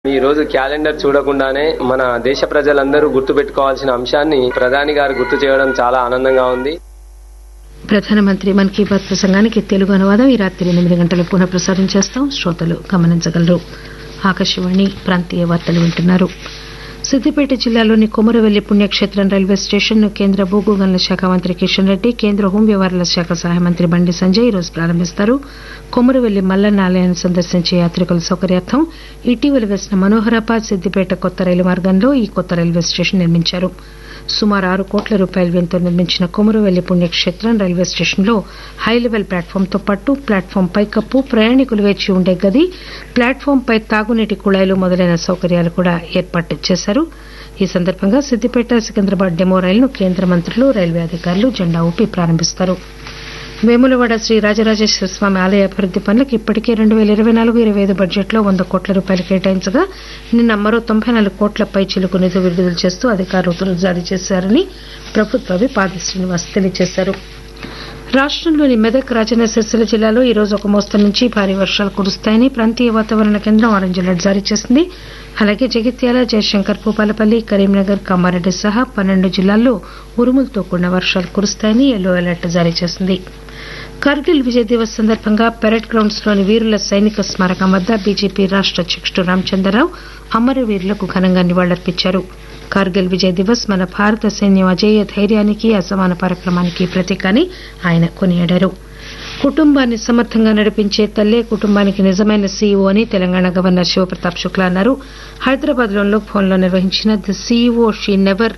ఈ రోజు క్యాలెండర్ చూడకుండానే మన దేశ ప్రజలందరూ గుర్తుపెట్టుకోవాల్సిన అంశాన్ని ప్రధాని గారు గుర్తు చేయడం చాలా ఆనందంగా ఉంది ప్రధానమంత్రి మన్ కీ బాత్ ప్రసంగానికి తెలుగు అనువాదం ఈ రాత్రి ఎనిమిది గంటలకు పునః ప్రసారం చేస్తాం శ్రోతలు గమనించగలరు ఆకాశవాణి ప్రాంతీయ వార్తలు వింటున్నారు సిద్దిపేట జిల్లాలోని కొమరవెల్లి పుణ్యక్షేత్రం రైల్వే స్టేషన్ ను కేంద్ర భూగు గనుల శాఖ మంత్రి కిషన్ రెడ్డి కేంద్ర హోం వ్యవహారాల శాఖ సహాయ మంత్రి బండి సంజయ్ ఈ రోజు ప్రారంభిస్తారు కొమరవెల్లి మల్లన్న ఆలయాన్ని సందర్శించే యాత్రికుల సౌకర్యార్థం ఇటీవల వేసిన మనోహరాబాద్ సిద్దిపేట కొత్త రైలు మార్గంలో ఈ కొత్త రైల్వే స్టేషన్ నిర్మించారు సుమారు ఆరు కోట్ల రూపాయల వ్యయంతో నిర్మించిన కొమరవెల్లి పుణ్యక్షేత్రం రైల్వే స్టేషన్లో హై లెవెల్ ప్లాట్ఫామ్ తో పాటు ప్లాట్ఫామ్ పైకప్పు ప్రయాణికులు వేచి ఉండే గది ప్లాట్ఫామ్ పై తాగునీటి కుళాయిలు మొదలైన సౌకర్యాలు కూడా ఏర్పాటు చేశారు ఈ సందర్భంగా సిద్దిపేట సికింద్రాబాద్ డెమో రైలును కేంద్ర మంత్రులు రైల్వే అధికారులు జెండా ఊపి ప్రారంభిస్తారు వేములవాడ శ్రీ రాజరాజేశ్వర స్వామి ఆలయ అభివృద్ది పనులకు ఇప్పటికే రెండు వేల ఇరవై నాలుగు ఇరవై ఐదు బడ్జెట్లో వంద కోట్ల రూపాయలు కేటాయించగా నిన్న మరో తొంభై నాలుగు కోట్ల పై చిలుకు నిధులు విడుదల చేస్తూ అధికారులు ఉత్తర్వులు జారీ చేశారని ప్రభుత్వ విప్ ఆది శ్రీనివాస్ తెలియజేశారు రాష్టంలోని మెదక్ రాజన్న సిరిసిల్ల జిల్లాలో ఈ రోజు ఒక మోస్తరు నుంచి భారీ వర్షాలు కురుస్తాయని ప్రాంతీయ వాతావరణ కేంద్రం ఆరెంజ్ అలర్ట్ జారీ చేసింది అలాగే జగిత్యాల జయశంకర్ భూపాలపల్లి కరీంనగర్ కామారెడ్డి సహా పన్నెండు జిల్లాల్లో ఉరుములతో కూడిన వర్షాలు కురుస్తాయని ఎల్లో అలర్ట్ జారీ చేసింది కార్గిల్ విజయ్ దివస్ సందర్భంగా పెరెడ్ గ్రౌండ్స్ లోని వీరుల సైనిక స్మారకం వద్ద బీజేపీ రాష్ట అధ్యకుడు రామచంద్రరావు అమరవీరులకు ఘనంగా నివాళులర్పించారు కార్గిల్ విజయ్ దివస్ మన భారత సైన్యం అజేయ ధైర్యానికి అసమాన పరాక్రమానికి ప్రతీక అని ఆయన కొనియాడారు కుటుంబాన్ని సమర్థంగా నడిపించే తల్లే కుటుంబానికి నిజమైన సీఈఓ అని తెలంగాణ గవర్నర్ శివప్రతాప్ శుక్లా అన్నారు హైదరాబాద్ లోని లోక్ భవన్ లో నిర్వహించిన the CEO she never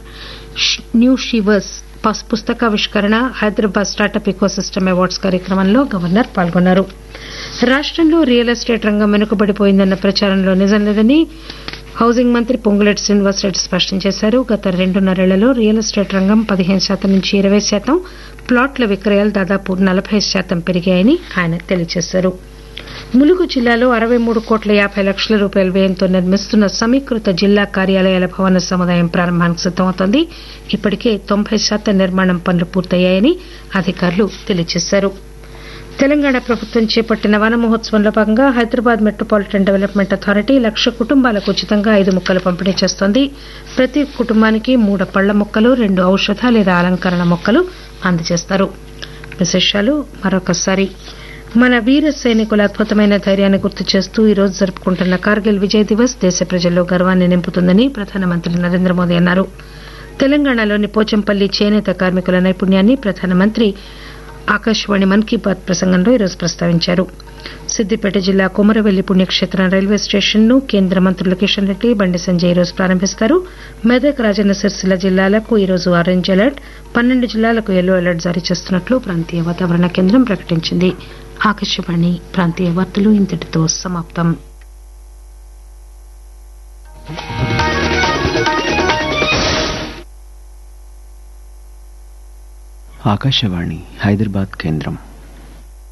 knew shivers పుస్తకావిష్కరణ హైదరాబాద్ స్టార్టప్ ఇకోసిస్టమ్ అవార్డ్స్ కార్యక్రమంలో గవర్నర్ పాల్గొన్నారు రాష్టంలో రియల్ ఎస్టేట్ రంగం వెనుకబడిపోయిందన్న ప్రచారంలో నిజం లేదని హౌసింగ్ మంత్రి పొంగులేటి శ్రీనివాసరెడ్డి స్పష్టం చేశారు గత రెండున్నరేళ్లలో రియల్ ఎస్టేట్ రంగం పదిహేను శాతం నుంచి ఇరవై శాతం ప్లాట్ల విక్రయాలు దాదాపు నలభై శాతం పెరిగాయని ఆయన తెలియజేశారు ములుగు జిల్లాలో అరవై మూడు కోట్ల యాభై లక్షల రూపాయల వ్యయంతో నిర్మిస్తున్న సమీకృత జిల్లా కార్యాలయాల భవన సముదాయం ప్రారంభానికి సిద్దమవుతోంది ఇప్పటికే తొంభై శాతం నిర్మాణం పనులు పూర్తయ్యాయని అధికారులు తెలియజేశారు తెలంగాణ ప్రభుత్వం చేపట్టిన వన మహోత్సవంలో భాగంగా Hyderabad Metropolitan Development Authority lakh కుటుంబాలకు ఉచితంగా ఐదు మొక్కలు పంపిణీ చేస్తోంది ప్రతి కుటుంబానికి మూడు పళ్ల మొక్కలు రెండు ఔషధ లేదా అలంకరణ మొక్కలు అందజేస్తారు విశేషాలు మరొకసారి మన వీర సైనికుల అద్భుతమైన ధైర్యాన్ని గుర్తు చేస్తూ ఈ రోజు జరుపుకుంటున్న కార్గిల్ విజయ్ దివస్ దేశ ప్రజల్లో గర్వాన్ని నింపుతుందని ప్రధానమంత్రి నరేంద్ర మోదీ అన్నారు తెలంగాణలోని పోచంపల్లి చేనేత కార్మికుల నైపుణ్యాన్ని ప్రధానమంత్రి ఆకాశవాణి మన్ కీ బాత్ ప్రసంగంలో ఈరోజు ప్రస్తావించారు సిద్దిపేట జిల్లా కొమరవెల్లి పుణ్యక్షేత్రం రైల్వే స్టేషన్ ను కేంద్ర మంత్రులు కిషన్ రెడ్డి బండి సంజయ్ ఈరోజు ప్రారంభిస్తారు మెదక్ రాజన్న సిరిసిల్ల జిల్లాలకు ఈరోజు ఆరెంజ్ అలర్ట్ పన్నెండు జిల్లాలకు ఎల్లో అలర్ట్ జారీ చేస్తున్నట్లు ప్రాంతీయ వాతావరణ కేంద్రం ప్రకటించింది ఆకాశవాణి ప్రాంతీయ వార్తలు ఇంతటితో సమాప్తం ఆకాశవాణి హైదరాబాద్ కేంద్రం